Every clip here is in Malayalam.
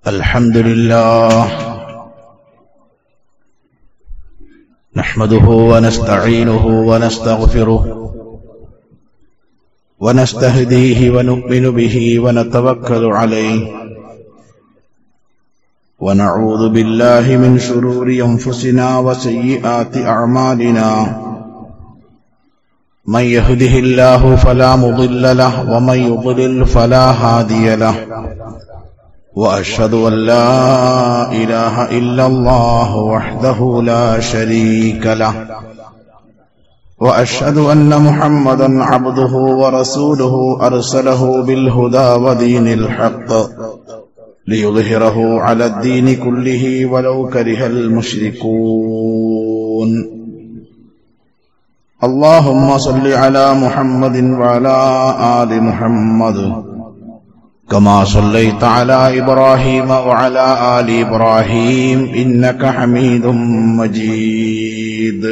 الحمد لله نحمده ونستعينه ونستغفره ونستهديه ونؤمن به ونتوكل عليه ونعوذ بالله من شرور أنفسنا وسيئات أعمالنا من يهده الله فلا مضل له ومن يضلل فلا هادي له وأشهد أن لا إله إلا الله وحده لا شريك له وأشهد أن محمدا عبده ورسوله أرسله بالهدى ودين الحق ليظهره على الدين كله ولو كره المشركون اللهم صل على محمد وعلى آل محمد كما صليت على إبراهيم وعلى آل إبراهيم إنك حميد مجيد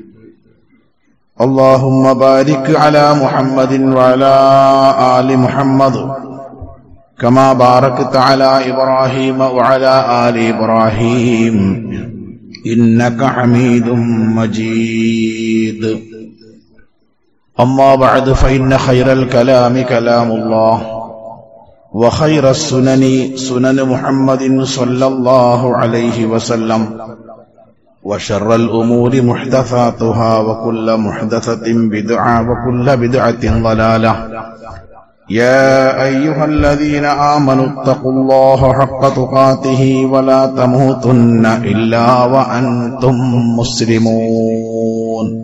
اللهم بارك على محمد وعلى آل محمد كما باركت على إبراهيم وعلى آل إبراهيم إنك حميد مجيد أما بعد فإن خير الكلام كلام الله وخير السنن سنن محمد صلى الله عليه وسلم وشر الأمور محدثاتها وكل محدثة بدعة وكل بدعة ضلالة يا أيها الذين آمنوا اتقوا الله حق تقاته ولا تموتن إلا وأنتم مسلمون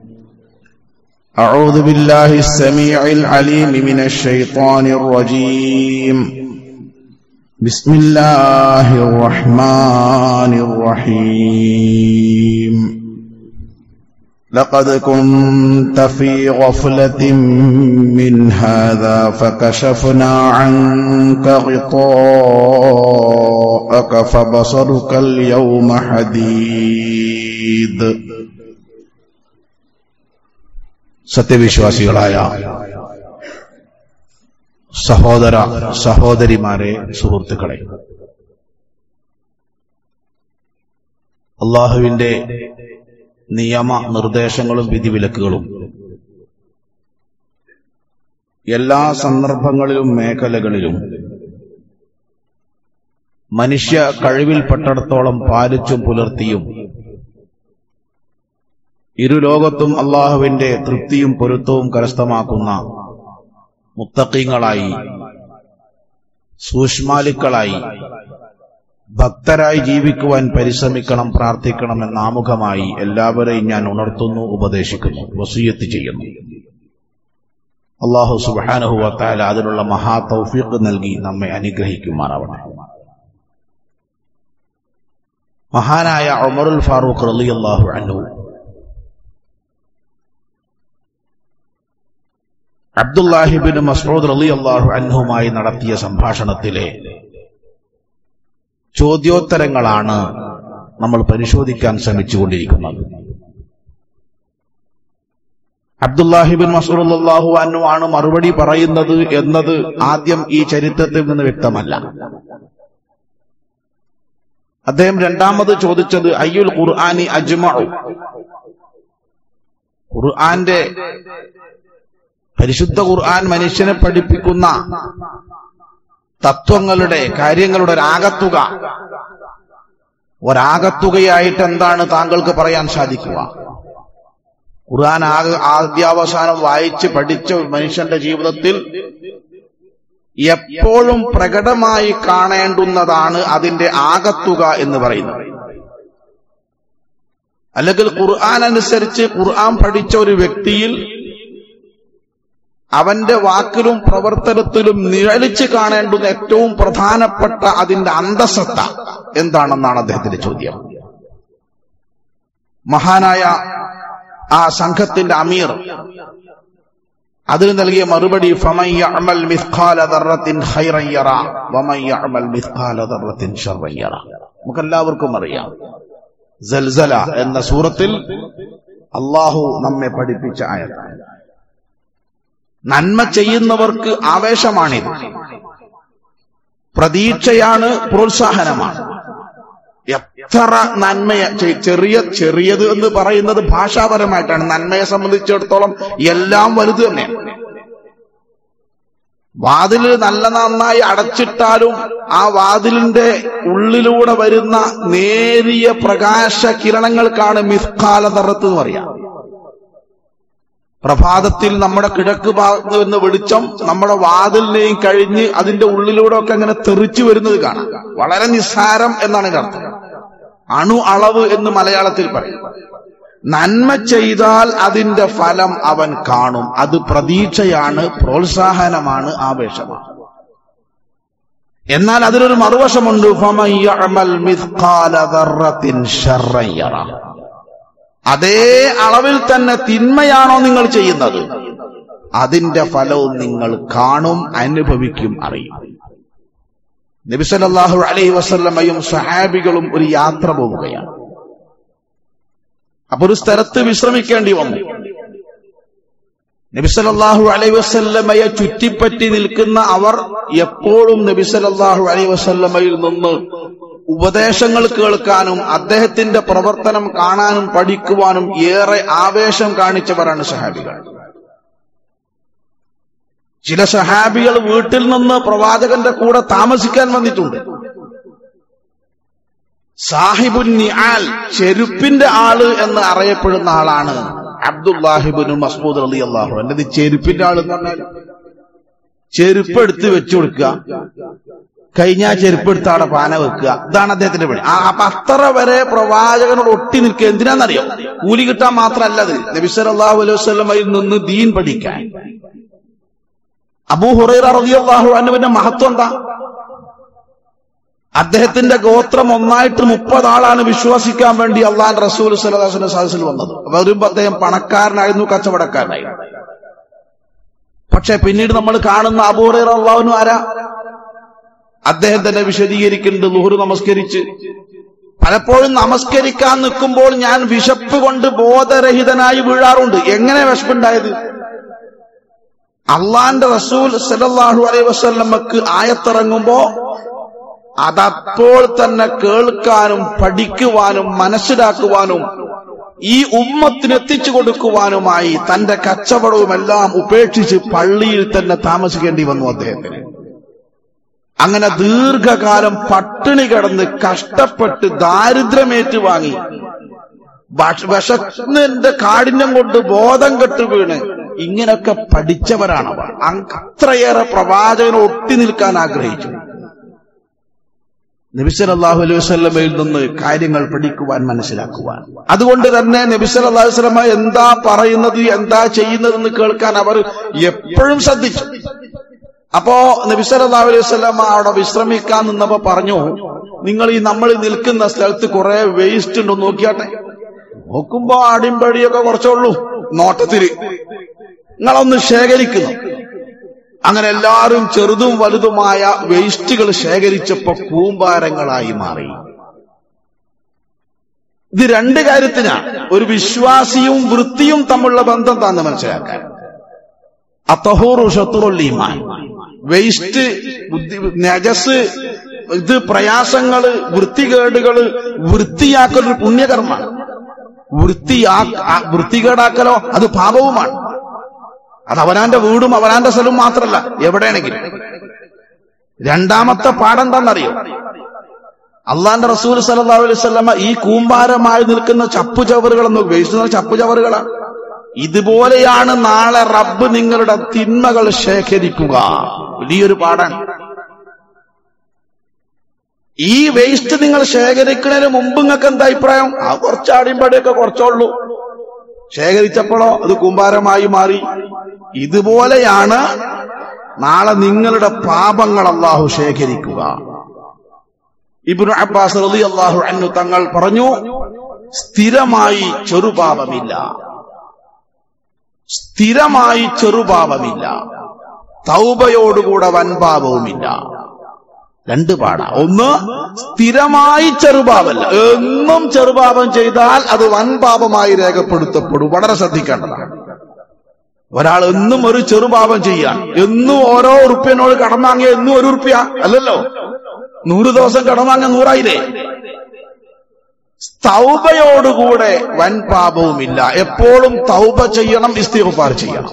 أعوذ بالله السميع العليم من الشيطان الرجيم بسم الله الرحمن الرحيم لقد كنت في غفلة من هذا فكشفنا عنك غطاءك فبصرك اليوم حديد സത്യവിശ്വാസികളായ സഹോദര സഹോദരിമാരെ സുഹൃത്തുക്കളെ അള്ളാഹുവിന്റെ നിയമ നിർദ്ദേശങ്ങളും വിധിവിലക്കുകളും എല്ലാ സന്ദർഭങ്ങളിലും മേഖലകളിലും മനുഷ്യ കഴിവിൽപ്പെട്ടിടത്തോളം പാലിച്ചും പുലർത്തിയും ഇരുലോകത്തും അള്ളാഹുവിന്റെ തൃപ്തിയും പൊരുത്തവും കരസ്ഥമാക്കുന്ന മുത്തക്കീങ്ങളായി സൂക്ഷ്മാലുക്കളായി ഭക്തരായി ജീവിക്കുവാൻ പരിശ്രമിക്കണം പ്രാർത്ഥിക്കണം എന്ന ആമുഖമായി എല്ലാവരെയും ഞാൻ ഉണർത്തുന്നു ഉപദേശിക്കുന്നു വസൂയത്ത് ചെയ്യുന്നു അള്ളാഹു സുബാനഹുവത്തായ അതിനുള്ള മഹാ തൗഫീഖ് നൽകി നമ്മെ അനുഗ്രഹിക്കുമാറാവണം മഹാനായ ഉമറുൽ ഫാറൂഖ് റളിയല്ലാഹു അൻഹു അബ്ദുല്ലാഹിബിൻ മസ്റൂദ് റളിയല്ലാഹു അൻഹുമായി നടത്തിയ സംഭാഷണത്തിലെ ചോദ്യോത്തരങ്ങളാണ് നമ്മൾ പരിശോധിക്കാൻ ശ്രമിച്ചുകൊണ്ടിരിക്കുന്നത് അബ്ദുല്ലാഹിബിൻ മസൂർ അള്ളാഹു അന്നു ആണ് മറുപടി പറയുന്നത് എന്നത് ആദ്യം ഈ ചരിത്രത്തിൽ നിന്ന് വ്യക്തമല്ല അദ്ദേഹം രണ്ടാമത് ചോദിച്ചത് അയ്യുൽ ഖുർആാനി അജ്മഉ ഖുർആന്റെ പരിശുദ്ധ ഖുർആൻ മനുഷ്യനെ പഠിപ്പിക്കുന്ന തത്വങ്ങളുടെ കാര്യങ്ങളുടെ ഒരാകത്തുക ഒരാകത്തുകയായിട്ട് എന്താണ് താങ്കൾക്ക് പറയാൻ സാധിക്കുക ഖുർആൻ ആക ആദ്യാവസാനം വായിച്ച് പഠിച്ച മനുഷ്യന്റെ ജീവിതത്തിൽ എപ്പോഴും പ്രകടമായി കാണേണ്ടുന്നതാണ് അതിന്റെ ആകത്തുക എന്ന് പറയുന്നത് അല്ലെങ്കിൽ ഖുർആൻ അനുസരിച്ച് ഖുർആൻ പഠിച്ച ഒരു വ്യക്തിയിൽ അവന്റെ വാക്കിലും പ്രവർത്തനത്തിലും നിഴലിച്ച് കാണേണ്ടുന്ന ഏറ്റവും പ്രധാനപ്പെട്ട അതിന്റെ അന്തസത്ത എന്താണെന്നാണ് അദ്ദേഹത്തിന്റെ ചോദ്യം മഹാനായ ആ സംഘത്തിന്റെ അമീർ അതിന് നൽകിയ മറുപടി നമുക്കെല്ലാവർക്കും അറിയാം ജൽസല എന്ന സൂറത്തിൽ അള്ളാഹു നമ്മെ പഠിപ്പിച്ച ആയത്താണ് നന്മ ചെയ്യുന്നവർക്ക് ആവേശമാണിത് പ്രതീക്ഷയാണ് പ്രോത്സാഹനമാണ് എത്ര നന്മയെ ചെ- ചെറിയ ചെറിയത് എന്ന് പറയുന്നത് ഭാഷാപരമായിട്ടാണ് നന്മയെ സംബന്ധിച്ചിടത്തോളം എല്ലാം വലുത് തന്നെയാണ് വാതില് നല്ല നന്നായി അടച്ചിട്ടാലും ആ വാതിലിന്റെ ഉള്ളിലൂടെ വരുന്ന നേരിയ പ്രകാശ കിരണങ്ങൾക്കാണ് മിസ്കാല തറത്ത് എന്ന് പറയാം പ്രഭാതത്തിൽ നമ്മുടെ കിഴക്ക് ഭാഗത്ത് നിന്ന് വെളിച്ചം നമ്മുടെ വാതിലിനെയും കഴിഞ്ഞ് അതിന്റെ ഉള്ളിലൂടെ ഒക്കെ അങ്ങനെ തെറിച്ചു വരുന്നത് കാണാം വളരെ നിസ്സാരം എന്നാണ് ഇതിന്റെ അർത്ഥം അണു അളവ് എന്ന് മലയാളത്തിൽ പറയും നന്മ ചെയ്താൽ അതിന്റെ ഫലം അവൻ കാണും അത് പ്രതീക്ഷയാണ് പ്രോത്സാഹനമാണ് ആവേശമാണ് എന്നാൽ അതിനൊരു മറുവശമുണ്ട് ഫമൻ യഅമൽ മിസ്ഖാല ദർറത്തിൻ ശർറൻ യറ. അതേ അളവിൽ തന്നെ തിന്മയാണോ നിങ്ങൾ ചെയ്യുന്നത് അതിന്റെ ഫലവും നിങ്ങൾ കാണും അനുഭവിക്കും അറിയും നബിസലല്ലാഹു അലൈഹി വസല്ലമയും സഹാബികളും ഒരു യാത്ര പോവുകയാണ് അപ്പൊ ഒരു സ്ഥലത്ത് വിശ്രമിക്കേണ്ടി വന്നു നബിസലല്ലാഹു അലൈഹി വസല്ലമയെ ചുറ്റിപ്പറ്റി നിൽക്കുന്ന അവർ എപ്പോഴും നബിസലല്ലാഹു അലൈഹി വസല്ലമയിൽ നിന്ന് ഉപദേശങ്ങൾ കേൾക്കാനും അദ്ദേഹത്തിന്റെ പ്രവർത്തനം കാണാനും പഠിക്കുവാനും ഏറെ ആവേശം കാണിച്ചവരാണ് സഹാബികൾ ചില സഹാബികൾ വീട്ടിൽ നിന്ന് പ്രവാചകന്റെ കൂടെ താമസിക്കാൻ വന്നിട്ടുണ്ട് സാഹിബുൻ നിആൽ ചെരുപ്പിന്റെ ആള് എന്ന് അറിയപ്പെടുന്ന ആളാണ് അബ്ദുല്ലാഹിബിന് മസ്മൂദ് അലി അള്ളാഹു എന്നത് ചെരുപ്പിന്റെ ആള് എന്ന് പറഞ്ഞാൽ ചെരുപ്പ് എടുത്ത് വെച്ചു കൊടുക്കുക കഴിഞ്ഞ ആ ചെരുപ്പ് എടുത്ത് അവിടെ പാന വെക്കുക ഇതാണ് അദ്ദേഹത്തിന്റെ പണി ആ അപ്പൊ അത്ര വരെ പ്രവാചകനോട് ഒട്ടി നിൽക്കുക എന്തിനാണെന്നറിയോ കൂലി കിട്ടാൻ മാത്രമല്ല അത് നബി സല്ലല്ലാഹു അലൈഹി വസല്ലമയിൽ നിന്ന് ദീൻ പഠിക്കാൻ അബൂ ഹുറൈറ റളിയല്ലാഹു അൻഹുവിന്റെ മഹത്വം എന്താ അദ്ദേഹത്തിന്റെ ഗോത്രം ഒന്നായിട്ട് മുപ്പത് ആളാണ് വിശ്വസിക്കാൻ വേണ്ടി അള്ളാൻ റസൂൽ സലഹാസിന്റെ സദസ്സിൽ വന്നത് വരുമ്പോ അദ്ദേഹം പണക്കാരനായിരുന്നു കച്ചവടക്കാരനായിരുന്നു പക്ഷെ പിന്നീട് നമ്മൾ കാണുന്ന അബൂറൈർ അള്ളാഹുനും ആരാ അദ്ദേഹം തന്നെ വിശദീകരിക്കുന്നുണ്ട് ലുഹുറ് നമസ്കരിച്ച് പലപ്പോഴും നമസ്കരിക്കാൻ നിൽക്കുമ്പോൾ ഞാൻ വിശപ്പ് കൊണ്ട് ബോധരഹിതനായി വീഴാറുണ്ട് എങ്ങനെ വിശപ്പുണ്ടായത് അള്ളാന്റെ റസൂൽ സലല്ലാഹു അലൈഹി വസല്ലമക്ക് ആയത്തിറങ്ങുമ്പോ അതപ്പോൾ തന്നെ കേൾക്കാനും പഠിക്കുവാനും മനസ്സിലാക്കുവാനും ഈ ഉമ്മത്തിന് എത്തിച്ചു കൊടുക്കുവാനുമായി തന്റെ കച്ചവടവും എല്ലാം ഉപേക്ഷിച്ച് പള്ളിയിൽ തന്നെ താമസിക്കേണ്ടി വന്നു അദ്ദേഹത്തിന് അങ്ങനെ ദീർഘകാലം പട്ടിണി കിടന്ന് കഷ്ടപ്പെട്ട് ദാരിദ്ര്യമേറ്റ് വാങ്ങി ഭക്ഷ- വിശന്നിന്റെ കാഠിന്യം കൊണ്ട് ബോധം കെട്ട് വീണ് ഇങ്ങനൊക്കെ പഠിച്ചവരാണവർ അങ് അത്രയേറെ പ്രവാചകനെ ഒട്ടി നിൽക്കാൻ ആഗ്രഹിച്ചു നബിസൽ അള്ളാഹു അലൈഹി വസ്ലമയിൽ നിന്ന് കാര്യങ്ങൾ പഠിക്കുവാൻ മനസ്സിലാക്കുവാൻ അതുകൊണ്ട് തന്നെ നബിസൽ അള്ളാഹു വസ്ലമ എന്താ പറയുന്നത് എന്താ ചെയ്യുന്നതെന്ന് കേൾക്കാൻ അവർ എപ്പോഴും ശ്രദ്ധിച്ചു അപ്പോ നബിസൽ അള്ളാഹു അലൈഹി വസ്ലമ അവിടെ വിശ്രമിക്കാൻ നിന്നപ്പോ പറഞ്ഞു നിങ്ങൾ ഈ നമ്മൾ ഈ നിൽക്കുന്ന സ്ഥലത്ത് കുറെ വേസ്റ്റ് ഉണ്ടോ നോക്കിയാട്ടെ നോക്കുമ്പോ അടിമ്പടിയൊക്കെ കുറച്ചേ ഉള്ളൂ നോട്ടത്തില് നിങ്ങളൊന്ന് ശേഖരിക്കുന്നു അങ്ങനെ എല്ലാവരും ചെറുതും വലുതുമായ വേസ്റ്റുകൾ ശേഖരിച്ചപ്പോ കൂമ്പാരങ്ങളായി മാറി ഇത് രണ്ട് കാര്യത്തിനാണ് ഒരു വിശ്വാസിയും വൃത്തിയും തമ്മിലുള്ള ബന്ധം താന്ന് മനസ്സിലാക്കാൻ അത്തഹൂറു ഷത്തുറുല്ലീമാൻ വേസ്റ്റ് ബുദ്ധി നജസ് ഇത് പ്രയാസങ്ങള് വൃത്തികേടുകള് വൃത്തിയാക്കൽ ഒരു പുണ്യകർമ്മമാണ് വൃത്തിയാ ആ- വൃത്തികേടാക്കലോ അത് പാപവുമാണ് അത് അവനാന്റെ വീടും അവനാന്റെ സ്ഥലവും മാത്രമല്ല എവിടെയാണെങ്കിലും രണ്ടാമത്തെ പാഠം എന്താണെന്നറിയോ അള്ളാന്റെ റസൂൽ സല്ലല്ലാഹു അലൈഹി വസല്ലമ ഈ കൂമ്പാരമായി നിൽക്കുന്ന ചപ്പുചവറുകളെന്ന് ഉപയോഗിക്കുന്നത് ചപ്പുചവറുകളാണ് ഇതുപോലെയാണ് നാളെ റബ്ബ് നിങ്ങളുടെ തിന്മകൾ ശേഖരിക്കുക വലിയൊരു പാടാണ് ഈ വേസ്റ്റ് നിങ്ങൾ ശേഖരിക്കുന്നതിന് മുമ്പ് നിങ്ങൾക്ക് എന്താ അഭിപ്രായം ആ കുറച്ച് അടിമ്പടിയൊക്കെ കുറച്ചുള്ളൂ ശേഖരിച്ചപ്പോഴോ അത് കൂമ്പാരമായി മാറി ഇതുപോലെയാണ് നാളെ നിങ്ങളുടെ പാപങ്ങൾ അള്ളാഹു ശേഖരിക്കുക ഇബ്നു അബ്ബാസ് റളി അള്ളാഹു അന്നു തങ്ങൾ പറഞ്ഞു സ്ഥിരമായി ചെറുപാപമില്ല സ്ഥിരമായി ചെറുപാപമില്ല തൗബയോടുകൂടെ വൻപാപവുമില്ല രണ്ട് പാടാ ഒന്ന് സ്ഥിരമായി ചെറുപാപമല്ല എന്നും ചെറുപാപം ചെയ്താൽ അത് വൻപാപമായി രേഖപ്പെടുത്തപ്പെടും വളരെ ശ്രദ്ധിക്കേണ്ടതാണ് ഒരാൾ എന്നും ഒരു ചെറുപാപം ചെയ്യാൻ എന്നും ഓരോ ഉറുപ്പ്യനോട് കടം വാങ്ങിയ എന്നും ഒരു ഉറുപ്പ്യ അല്ലല്ലോ നൂറ് ദിവസം കടമാങ്ങ നൂറായില്ലേ തൗബയോടുകൂടെ വൻ പാപവുമില്ല എപ്പോഴും തൗബ ചെയ്യണം ഇസ്തിഗ്ഫാർ ചെയ്യണം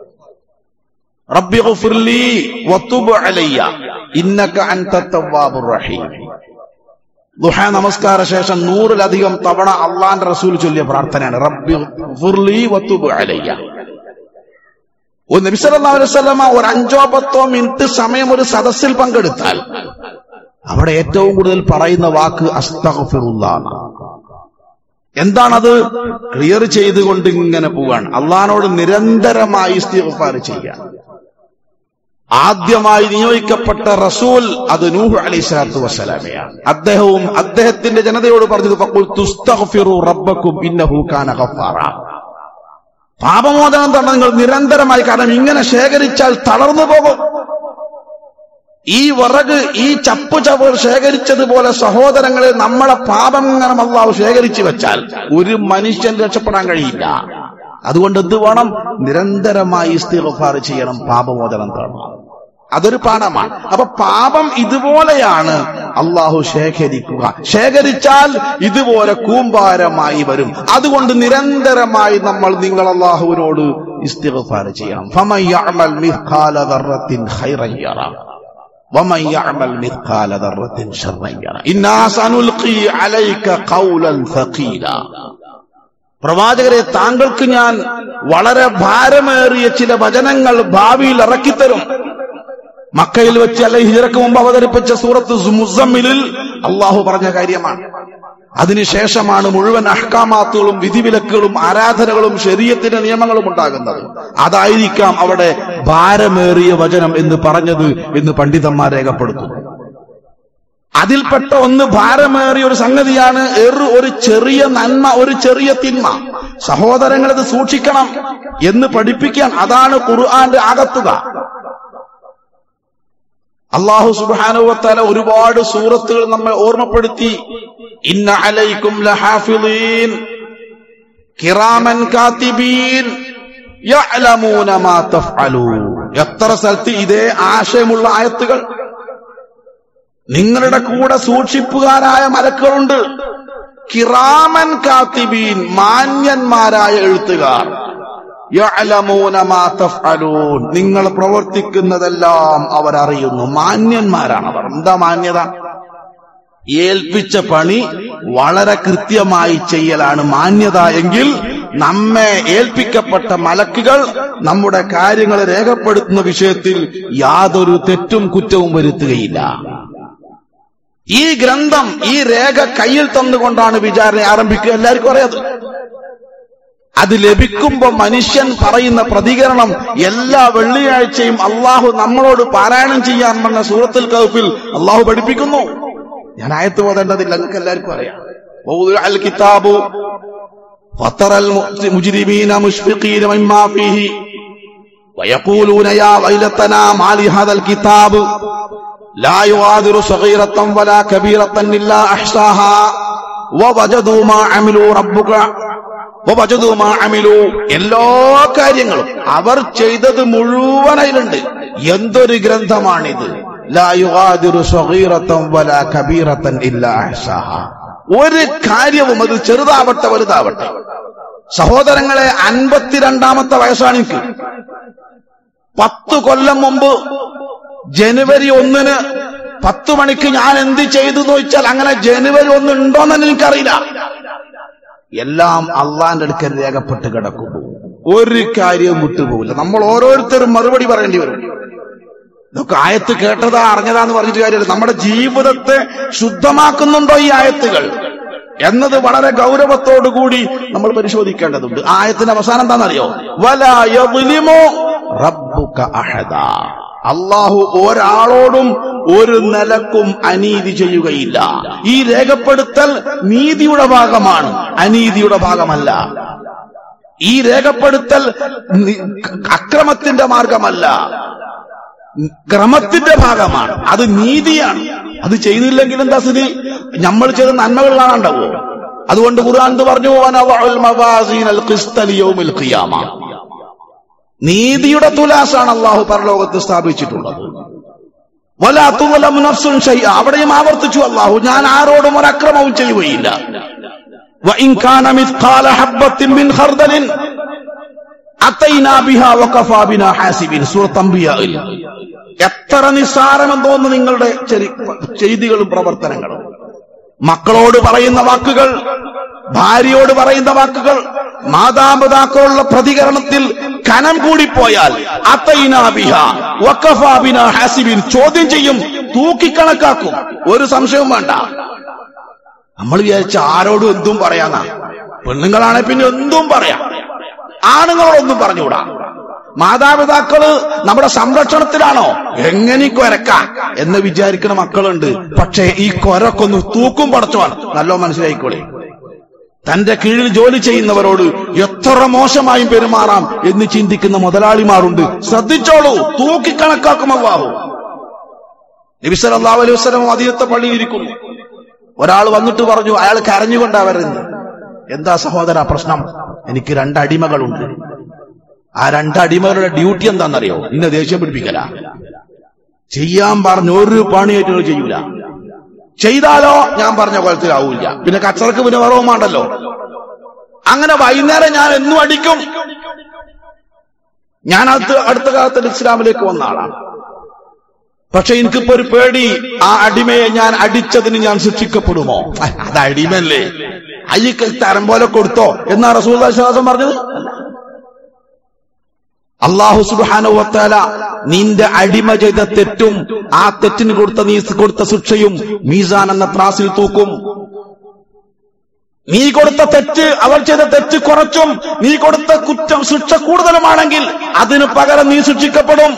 റബ്ബി ഗുഫിർലി വതുബ് അലയ്യ ഇന്നക അൻത തവ്വാബുർ റഹീം ദുഹ നമസ്കാര ശേഷം നൂറിലധികം തവണ അള്ളാന്റെ റസൂൽ ചൊല്ലിയ പ്രാർത്ഥനയാണ് റബ്ബി ഗുഫിർലി വതുബ് അലയ്യ ഒരു നബി സല്ലല്ലാഹു അലൈഹി വസല്ലമ ഒരു അഞ്ചോ പത്തോ മിനിറ്റ് സമയം ഒരു സദസ്സിൽ പങ്കെടുത്താൽ അവിടെ ഏറ്റവും കൂടുതൽ പറയുന്ന വാക്ക് അസ്തഗ്ഫിറുല്ലാഹ് എന്താണത് ക്ലിയർ ചെയ്തുകൊണ്ട് ഇങ്ങനെ പോവാണ് അള്ളഹാനോട് നിരന്തരമായി ഇസ്തിഗ്ഫാർ ചെയ്യാൻ ആദ്യമായി നിയോഗിക്കപ്പെട്ട റസൂൽ അത് നൂഹ് അലൈഹി സ്വലാത്തു വസ്സലാമയാണ് അദ്ദേഹവും അദ്ദേഹത്തിന്റെ ജനതയോട് പറഞ്ഞത് ഫഖുൽ തുസ്തഗ്ഫിറു റബ്ബക്കും ഇന്നഹു കാന ഗഫാറ പാപമോചനം തന്നെ നിങ്ങൾ നിരന്തരമായി കാരണം ഇങ്ങനെ ശേഖരിച്ചാൽ തളർന്നു പോകും ഈ വിറക് ഈ ചപ്പു ചവർ ശേഖരിച്ചതുപോലെ സഹോദരങ്ങളെ നമ്മളെ പാപം ഇങ്ങനെ അള്ളാഹു ശേഖരിച്ചു വെച്ചാൽ ഒരു മനുഷ്യൻ രക്ഷപ്പെടാൻ കഴിയില്ല അതുകൊണ്ട് എന്ത് വേണം നിരന്തരമായി ഇസ്തിഗ്ഫാർ ചെയ്യണം പാപമോചനം തേടണം അതൊരു പാഠമാണ് അപ്പൊ പാപം ഇതുപോലെയാണ് അള്ളാഹു ശേഖരിക്കുക ശേഖരിച്ചാൽ ഇതുപോലെ കൂമ്പാരമായി വരും അതുകൊണ്ട് നിരന്തരമായി നമ്മൾ നിങ്ങൾ അള്ളാഹുവിനോട് ഇസ്തിഗ്ഫാർ ചെയ്യണം ഫമൻ യഅമൽ മിസ്ഖാല ദർറത്തിൻ ഖൈറൻ യറ ومن يعمل مثقال ذرة شرا يره إنا سنلقي عليك قولا ثقيلا പ്രവാചകരെ താങ്കൾക്ക് ഞാൻ വളരെ ഭാരമേറിയ ചില വചനങ്ങൾ ഭാവിയിൽ ഇറക്കിത്തരും മക്കയിൽ വെച്ച് അല്ലെ ഹിജറക്ക് മുമ്പ് അവതരിപ്പിച്ച സൂറത്ത് മുസമ്മിലിൽ അള്ളാഹു പറഞ്ഞ കാര്യമാണ് അതിനുശേഷമാണ് മുഴുവൻ അഹ്കാമാത്തുകളും വിധിവിലക്കുകളും ആരാധനകളും ശരീരത്തിന്റെ നിയമങ്ങളും ഉണ്ടാകുന്നത് അതായിരിക്കാം അവിടെ ഭാരമേറിയ വചനം എന്ന് പറഞ്ഞത് എന്ന് പണ്ഡിതന്മാർ രേഖപ്പെടുത്തുന്നു അതിൽപ്പെട്ട ഒന്ന് ഭാരമേറിയ ഒരു സംഗതിയാണ് എറു ഒരു ചെറിയ നന്മ ഒരു ചെറിയ തിന്മ സഹോദരങ്ങൾ ഇത് സൂക്ഷിക്കണം എന്ന് പഠിപ്പിക്കാൻ അതാണ് ഖുർആന്റെ ആകത്തുക അള്ളാഹു സുബാനുവത്താല ഒരുപാട് സൂറത്തുകൾ നമ്മെ ഓർമ്മപ്പെടുത്തി ഇന്ന അലൈക്കും ലഹാഫിളീൻ കിറാമൻ കാത്തിബീൻ യഅലമൂന മാ തഫ്അലൂൻ എത്ര സ്ഥലത്ത് ഇതേ ആശയമുള്ള ആയത്തുകൾ നിങ്ങളുടെ കൂടെ സൂക്ഷിപ്പുകാരായ മലക്കുകളുണ്ട് കിറാമൻ കാത്തിബീൻ മാന്യന്മാരായ എഴുത്തുകാർ യഅലമൂന മാ തഫ്അലൂൻ നിങ്ങൾ പ്രവർത്തിക്കുന്നതെല്ലാം അവർ അറിയുന്നു മാന്യന്മാരാണ് അവർ എന്താ മാന്യത ഏൽപ്പിച്ച പണി വളരെ കൃത്യമായി ചെയ്യലാണ് മാന്യത എങ്കിൽ നമ്മെ ഏൽപ്പിക്കപ്പെട്ട മലക്കുകൾ നമ്മുടെ കാര്യങ്ങൾ രേഖപ്പെടുത്തുന്ന വിഷയത്തിൽ യാതൊരു തെറ്റും കുറ്റവും വരുത്തുകയില്ല ഈ ഗ്രന്ഥം ഈ രേഖ കയ്യിൽ തന്നുകൊണ്ടാണ് വിചാരണ ആരംഭിക്കുക എല്ലാവർക്കും അറിയാതെ അത് ലഭിക്കുമ്പോ മനുഷ്യൻ പറയുന്ന പ്രതികരണം എല്ലാ വെള്ളിയാഴ്ചയും അള്ളാഹു നമ്മളോട് പാരായണം ചെയ്യാൻ പറഞ്ഞ സൂറത്തുൽ കൗഫിൽ അള്ളാഹു പഠിപ്പിക്കുന്നു ഞാൻ ആയത്ത് പോതേണ്ടതില്ല നിങ്ങൾക്ക് എല്ലാവർക്കും അറിയാം ووضع الكتاب فترى المجرمين مشفقين مما فيه ويقولون يا ويلتنا ما لهذا الكتاب لا يغادر صغيرة ولا كبيرة إلا أحصاها ووجدوا ما عملوا ربك ووجدوا ما عملوا എല്ലാ കാര്യങ്ങളും അവർ ചെയ്തത് മുഴുവൻ അതിലുണ്ട് എന്തൊരു ഗ്രന്ഥമാണിത് ലാ യുഗാദിറു സഗീറത്തൻ വലാ കബീറത്തൻ ഇല്ലാ അഹ്സാഹാ ഒരു കാര്യവും അത് ചെറുതാവട്ടെ വലുതാവട്ടെ സഹോദരങ്ങളെ അൻപത്തിരണ്ടാമത്തെ വയസ്സാണ് എനിക്ക് പത്ത് കൊല്ലം മുമ്പ് ജനുവരി ഒന്നിന് പത്ത് മണിക്ക് ഞാൻ എന്ത് ചെയ്തു എന്ന് ചോദിച്ചാൽ അങ്ങനെ ജനുവരി ഒന്ന് ഉണ്ടോന്ന് എനിക്കറിയില്ല എല്ലാം അള്ളാന്റെ അടുക്കൽ രേഖപ്പെട്ട് കിടക്കുന്നു ഒരു കാര്യവും വിട്ടുപോകില്ല നമ്മൾ ഓരോരുത്തരും മറുപടി പറയേണ്ടി വരും ഇതൊക്കെ ആയത്ത് കേട്ടതാ അറിഞ്ഞതാന്ന് പറഞ്ഞിട്ട് കാര്യമില്ല നമ്മുടെ ജീവിതത്തെ ശുദ്ധമാക്കുന്നുണ്ടോ ഈ ആയത്തുകൾ എന്നത് വളരെ ഗൗരവത്തോടുകൂടി നമ്മൾ പരിശോധിക്കേണ്ടതുണ്ട് ആയത്തിന്റെ അവസാനം എന്താണെന്നറിയോ വലായമോ റബ്ബുക അഹദ അള്ളാഹു ഒരാളോടും ഒരു നിലക്കും അനീതി ചെയ്യുകയില്ല ഈ രേഖപ്പെടുത്തൽ നീതിയുടെ ഭാഗമാണ് അനീതിയുടെ ഭാഗമല്ല ഈ രേഖപ്പെടുത്തൽ നി- അക്രമത്തിന്റെ മാർഗമല്ല ക്രമത്തിന്റെ ഭാഗമാണ് അത് നീതിയാണ് അത് ചെയ്തില്ലെങ്കിൽ എന്താ സ്ഥിതി നമ്മൾ ചെയ്ത നന്മകൾ കാണാണ്ടാവോ അതുകൊണ്ട് ഖുർആൻ എന്ത് പറഞ്ഞു "വനദഉൽ മവാസീനൽ ഖിസ്ത ലിയൗമിൽ ഖിയാമ." നീതിയുടെ തുലാസാണ് അള്ളാഹു പരലോകത്ത് സ്ഥാപിച്ചിട്ടുള്ളത് വലാ തുളമു നഫ്സുൻ ഷൈഅ അവിടെയും ആവർത്തിച്ചു അല്ലാഹു ഞാൻ ആരോടും ഒരു അക്രമവും ചെയ്യുകയില്ല വഇൻ കാന മിസ്ഖാല ഹബ്ബത്തിൻ മിൻ ഖർദലിൻ അത്തൈനാ ബിഹാ വഖഫാ ബിനാ ഹാസിബിൻ സൂറത്ത് അംബിയായിൽ എത്ര നിസ്സാരമെന്തോന്ന് നിങ്ങളുടെ ചെറി- ചെയ്തികളും പ്രവർത്തനങ്ങളും മക്കളോട് പറയുന്ന വാക്കുകൾ ഭാര്യയോട് പറയുന്ന വാക്കുകൾ മാതാപിതാക്കളുള്ള പ്രതികരണത്തിൽ കനം കൂടിപ്പോയാൽ അത്തൈനാബിഹ വക്കഫാബിന ഹാസിബിൻ ചോദ്യം ചെയ്യും തൂക്കിക്കണക്കാക്കും ഒരു സംശയവും വേണ്ട നമ്മൾ വിചാരിച്ച ആരോടും എന്തും പറയാന്നാ പെണ്ണുങ്ങളാണെ പിന്നെ എന്തും പറയാം ആണുങ്ങളോടൊന്നും പറഞ്ഞുകൂടാ മാതാപിതാക്കള് നമ്മുടെ സംരക്ഷണത്തിലാണോ എങ്ങനെ ഈ കൊരക്ക എന്ന് വിചാരിക്കുന്ന മക്കളുണ്ട് പക്ഷേ ഈ കൊരക്കൊന്ന് തൂക്കും പടച്ചോൻ നല്ലോ മനസ്സിലായിക്കോളെ തന്റെ കീഴിൽ ജോലി ചെയ്യുന്നവരോട് എത്ര മോശമായും പെരുമാറാം എന്ന് ചിന്തിക്കുന്ന മുതലാളിമാരുണ്ട് ശ്രദ്ധിച്ചോളൂ തൂക്കിക്കണക്കാക്കും അള്ളാഹു നബിസൽ അള്ളാഹു അലൈഹി വസ്ലം അധീനത്തെ പള്ളിയിൽ ഇരിക്കുന്നു ഒരാൾ വന്നിട്ട് പറഞ്ഞു അയാൾ കരഞ്ഞുകൊണ്ടാ വരുന്നത് എന്താ സഹോദര പ്രശ്നം എനിക്ക് രണ്ട് അടിമകളുണ്ട് ആ രണ്ട് അടിമകളുടെ ഡ്യൂട്ടി എന്താണെന്നറിയോ ഇന്ന് ദേഷ്യം പിടിപ്പിക്കല ചെയ്യാൻ പറഞ്ഞ ഒരു പണിയായിട്ട് ചെയ്യൂല ചെയ്താലോ ഞാൻ പറഞ്ഞ കൊലത്തിലാവൂല പിന്നെ കച്ചറക്ക് പിന്നെ വറവും വേണ്ടല്ലോ അങ്ങനെ വൈകുന്നേരം ഞാൻ എന്നും അടിക്കും ഞാൻ അടുത്ത അടുത്ത കാലത്തിൽ ഇസ്ലാമിലേക്ക് വന്ന ആളാണ് പക്ഷെ എനിക്കിപ്പോ ഒരു പേടി ആ അടിമയെ ഞാൻ അടിച്ചതിന് ഞാൻ ശിക്ഷിക്കപ്പെടുമോ ആ, അത് അടിമല്ലേ അയ്യക്ക് തരം പോലെ കൊടുത്തോ എന്നാ റസൂൽ വിശ്വാസം പറഞ്ഞത് അള്ളാഹു സുബാനുവത്താല നിന്റെ അടിമ ചെയ്ത തെറ്റും ആ തെറ്റിന് കൊടുത്ത നീ കൊടുത്ത ശിക്ഷയും മീസാൻ എന്ന ത്രാസിൽ തൂക്കും നീ കൊടുത്ത തെറ്റ് അവർ ചെയ്ത തെറ്റ് കുറച്ചും നീ കൊടുത്ത കുറ്റം ശിക്ഷ കൂടുതലുമാണെങ്കിൽ അതിന് പകരം നീ ശിക്ഷിക്കപ്പെടും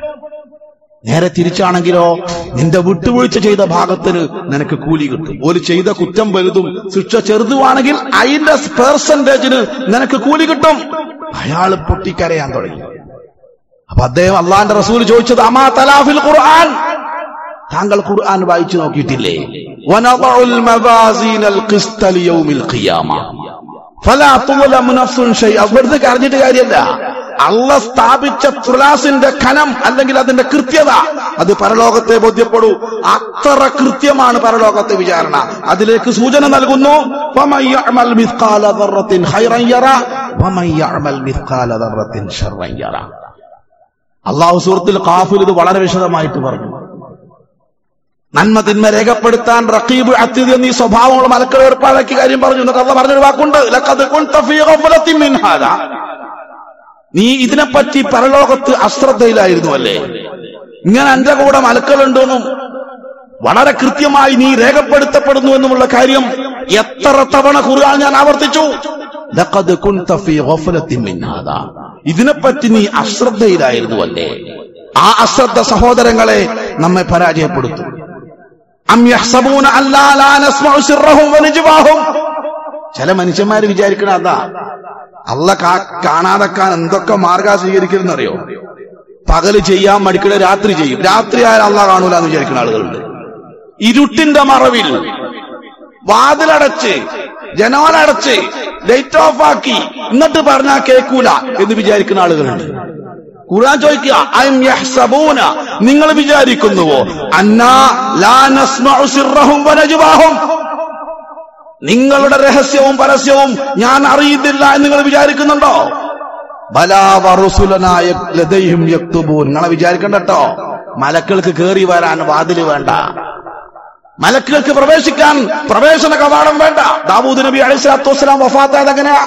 നേരെ തിരിച്ചാണെങ്കിലോ നിന്റെ വിട്ടുവീഴ്ച ചെയ്ത ഭാഗത്തിന് നിനക്ക് കൂലി കിട്ടും ഒരു ചെയ്ത കുറ്റം വലുതും ശിക്ഷ ചെറുതുമാണെങ്കിൽ അതിന്റെ പെർസെന്റേജിന് നിനക്ക് കൂലി കിട്ടും അയാൾ പൊട്ടിക്കരയാൻ തുടങ്ങി അപ്പൊ അദ്ദേഹം അള്ളാന്റെ റസൂൽ ചോദിച്ചത് അമാ തലാഫിൽ ഖുർആൻ താങ്കൾ ഖുർആൻ വായിച്ചു നോക്കിയിട്ടില്ലേ വനദഉൽ മവാസീനൽ ഖിസ്ത ലിയൗമിൽ ഖിയാമ ഫലാ തുളമു നഫ്സുൻ ഷൈഅ വെറുതെ കരഞ്ഞിട്ട് കാര്യമല്ല അള്ള സ്ഥാപിച്ച തുലാസിന്റെ ഖനം അല്ലെങ്കിൽ അതിന്റെ കൃത്യത അത് പരലോകത്തെ ബോധ്യപ്പെടൂ അത്ര കൃത്യമാണ് പരലോകത്തെ വിചാരണ അതിലേക്ക് സൂചന നൽകുന്നു വമൻ യഅമൽ മിസ്ഖാല ദർറത്തിൻ ഖൈറൻ യറ വമൻ യഅമൽ മിസ്ഖാല ദർറത്തിൻ ശർറൻ യറ അള്ളാഹു സൂറത്തിൽ കാഫിൽ ഇത് വളരെ വിശദമായിട്ട് പറഞ്ഞു നന്മ തിന്മ രേഖപ്പെടുത്താൻ റഖീബ് അത്യതി എന്നീ സ്വഭാവമുള്ള മലക്കൾ ഏർപ്പാടാക്കിയ കാര്യം പറഞ്ഞു എന്നിട്ട് അള്ള പറഞ്ഞൊരു വാക്കുണ്ട് ലഖദ് കുൻത ഫീ ഗഫലത്തിൻ മിൻ ഹാദാ. നീ ഇതിനെപ്പറ്റി പരലോകത്ത് അശ്രദ്ധയിലായിരുന്നു അല്ലേ ഇങ്ങനെ എന്റെ കൂടെ മലക്കളുണ്ടെന്നും വളരെ കൃത്യമായി നീ രേഖപ്പെടുത്തപ്പെടുന്നു എന്നുമുള്ള കാര്യം എത്ര തവണ ഖുർആൻ ഞാൻ ആവർത്തിച്ചു ലഖദ് കുൻത ഫീ ഗഫലത്തിൻ മിൻ ഹാദാ. ഇതിനെപ്പറ്റി നീ അശ്രദ്ധയിലായിരുന്നു അല്ലേ ആ അശ്രദ്ധ സഹോദരങ്ങളെ നമ്മെ പരാജയപ്പെടുത്തും അം യഹ്സബൂന അല്ലാ ലാ നസ്മഉ സിർറഹും വനജ്വാഹും ചില മനുഷ്യന്മാര് വിചാരിക്കണ അതാ അല്ല കാണാതെക്കാൻ എന്തൊക്കെ മാർഗ സ്വീകരിക്കുന്നറിയോ പകല് ചെയ്യാൻ മടിക്കണ രാത്രി ചെയ്യും രാത്രി ആയാൽ അല്ല കാണൂല എന്ന് വിചാരിക്കുന്ന ആളുകളുണ്ട് ഇരുട്ടിന്റെ മറവിൽ വാതിലടച്ച് ജനോലടച്ച് ലൈറ്റ് ഓഫ് ആക്കി എന്നിട്ട് പറഞ്ഞാൽ കേൾക്കൂല എന്ന് വിചാരിക്കുന്ന ആളുകളുണ്ട് ഖുർആൻ ചോദിക്കുക അം യഹ്സബൂന നിങ്ങൾ വിചാരിക്കുന്നുവോ അന്നാ ലാ നസ്മഉ സിർറഹും വനജ്വാഹും നിങ്ങളുടെ രഹസ്യവും പരസ്യവും ഞാൻ അറിയുന്നില്ല എന്ന് നിങ്ങൾ വിചാരിക്കുന്നുണ്ടോ ബലാവറുസുലനായ ലതയും യക്തുബൂൻ നിങ്ങളെ വിചാരിക്കണ്ട കേട്ടോ മലക്കൾക്ക് കയറി വരാൻ വാതില് വേണ്ട മലക്കുകൾക്ക് പ്രവേശിക്കാൻ പ്രവേശന കവാടം വേണ്ട ദാവൂദ് നബി അലൈഹിസ്ലാത്തു വസ്സലാം വഫാത്തായത് എങ്ങനെയാ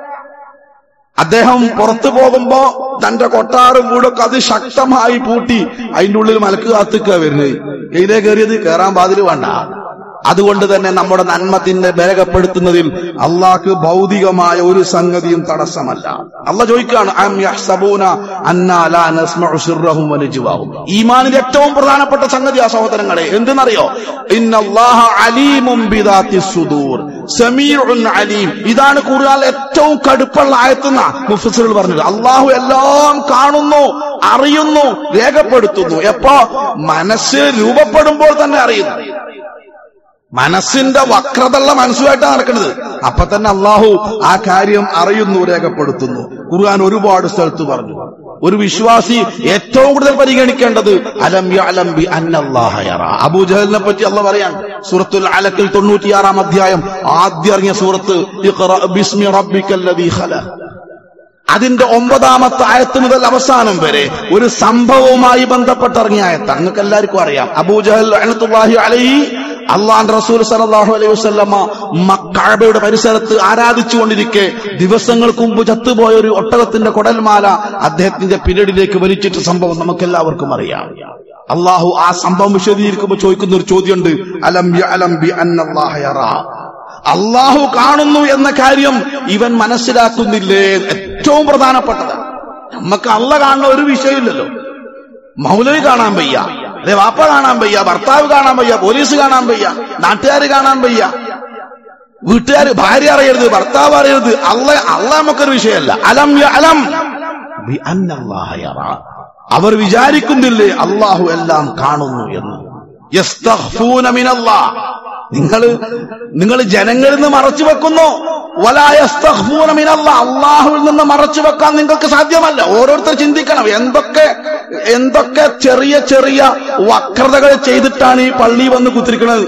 അദ്ദേഹം പുറത്തു പോകുമ്പോ തന്റെ കൊട്ടാറും കൂടൊക്കെ അതിശക്തമായി പൂട്ടി അതിന്റെ ഉള്ളിൽ മലക്ക് കാത്തുക്ക വരുന്നത് കയ്യിലേ കയറിയത് കയറാൻ പാതില് വേണ്ട അതുകൊണ്ട് തന്നെ നമ്മുടെ നന്മത്തിനെ ബലകപ്പെടുത്തുന്നതിൽ അള്ളാഹ്ക്ക് ഭൗതികമായ ഒരു സംഗതിയും തടസ്സമല്ല അല്ല ചോദിക്കുകയാണ് അം യഹ്സബൂന അന്നാ ലാ നസ്മഉ സിർറഹും വനജ്വാഹും ഈമാനിൽ ഏറ്റവും പ്രധാനപ്പെട്ട സംഗതി ആ സഹോദരങ്ങളെ എന്തെന്നറിയോ ഇന്നല്ലാഹ അലീമും ബിദാത്തി സുദൂർ സമീഉൻ അലീം ഇതാണ് ഖുർആൻ ഏറ്റവും കടുപ്പുള്ള ആയത്തുന്ന മുഫസ്സിറുകൾ പറഞ്ഞത് അള്ളാഹു എല്ലാം കാണുന്നു അറിയുന്നു രേഖപ്പെടുത്തുന്നു എപ്പോ മനസ്സ് രൂപപ്പെടുമ്പോൾ തന്നെ അറിയുന്നു മനസ്സിന്റെ വക്രതള്ള മനസ്സുമായിട്ടാണ് നടക്കുന്നത് അപ്പൊ തന്നെ അള്ളാഹു ആ കാര്യം അറിയുന്നു രേഖപ്പെടുത്തുന്നു ഖുർആൻ ഒരുപാട് സ്ഥലത്ത് പറഞ്ഞു ഒരു വിശ്വാസി ഏറ്റവും കൂടുതൽ പരിഗണിക്കേണ്ടത് അലം യഅലം ബി അന്നല്ലാഹ യറ അബൂജഹലിനെ പറ്റി അല്ല പറയാൻ സൂറത്തുൽ അലക്കിൽ തൊണ്ണൂറ്റിയാറാം അധ്യായം ആദ്യം ഇറങ്ങിയ സൂറത്ത് ഇഖ്റ ബിസ്മി റബ്ബിക്കല്ലദീ ഖലഖ് അതിന്റെ ഒമ്പതാമത്തെ ആയത്ത് മുതൽ അവസാനം വരെ ഒരു സംഭവവുമായി ബന്ധപ്പെട്ടിറങ്ങിയ ആയത്താണ് നിങ്ങൾക്ക് എല്ലാവർക്കും അറിയാം അബൂജഹൽ അഹ്നത്തുല്ലാഹി അലൈഹി അള്ളാൻ റസൂൽ സല്ലല്ലാഹു അലൈഹി വസല്ലമ മക്കഅബയുടെ പരിസരത്ത് ആരാധിച്ചുകൊണ്ടിരിക്കെ ദിവസങ്ങൾക്ക് മുമ്പ് ചത്തുപോയ ഒരു ഒട്ടകത്തിന്റെ കൊടൽമാല അദ്ദേഹത്തിന്റെ പിരടിലേക്ക് വലിച്ചിട്ട സംഭവം നമുക്ക് എല്ലാവർക്കും അറിയാം അള്ളാഹു ആ സംഭവം വിശദീകരിക്കുമ്പോൾ ചോദിക്കുന്ന ഒരു ചോദ്യമുണ്ട് അലം യഅലം ബി അന്നല്ലാഹ യറാ അള്ളാഹു കാണുന്നു എന്ന കാര്യം ഇവൻ മനസ്സിലാക്കുന്നില്ലേ ഏറ്റവും പ്രധാനപ്പെട്ടതാണ് നമുക്ക് അല്ല കാണുന്ന ഒരു വിഷയമില്ലല്ലോ മൗലവി കാണാൻ വയ്യ അല്ലെ വാപ്പ കാണാൻ വയ്യ ഭർത്താവ് കാണാൻ വയ്യ പോലീസ് കാണാൻ വയ്യ നാട്ടുകാർ കാണാൻ വയ്യ വീട്ടുകാർ ഭാര്യ അറിയരുത് ഭർത്താവ് അറിയരുത് അല്ല അല്ല നമുക്കൊരു വിഷയമല്ല അലം യ അലം ബി അന്നല്ലാഹ യറാ. അവർ വിചാരിക്കുന്നില്ലേ അള്ളാഹു എല്ലാം കാണുന്നു എന്ന് യസ്തഖ്ഫൂന മിനല്ലാഹ്. നിങ്ങൾ നിങ്ങൾ ജനങ്ങളിൽ നിന്ന് മറച്ചു വെക്കുന്നു വലായസ്തഖ്ഫൂന മിനല്ലാഹ്. അള്ളാഹുവിൽ നിന്ന് മറച്ചു വെക്കാൻ നിങ്ങൾക്ക് സാധ്യമല്ല ഓരോരുത്തർ ചിന്തിക്കണം എന്തൊക്കെ എന്തൊക്കെ ചെറിയ ചെറിയ വക്രതകൾ ചെയ്തിട്ടാണ് ഈ പള്ളി വന്ന് കുത്തിരിക്കുന്നത്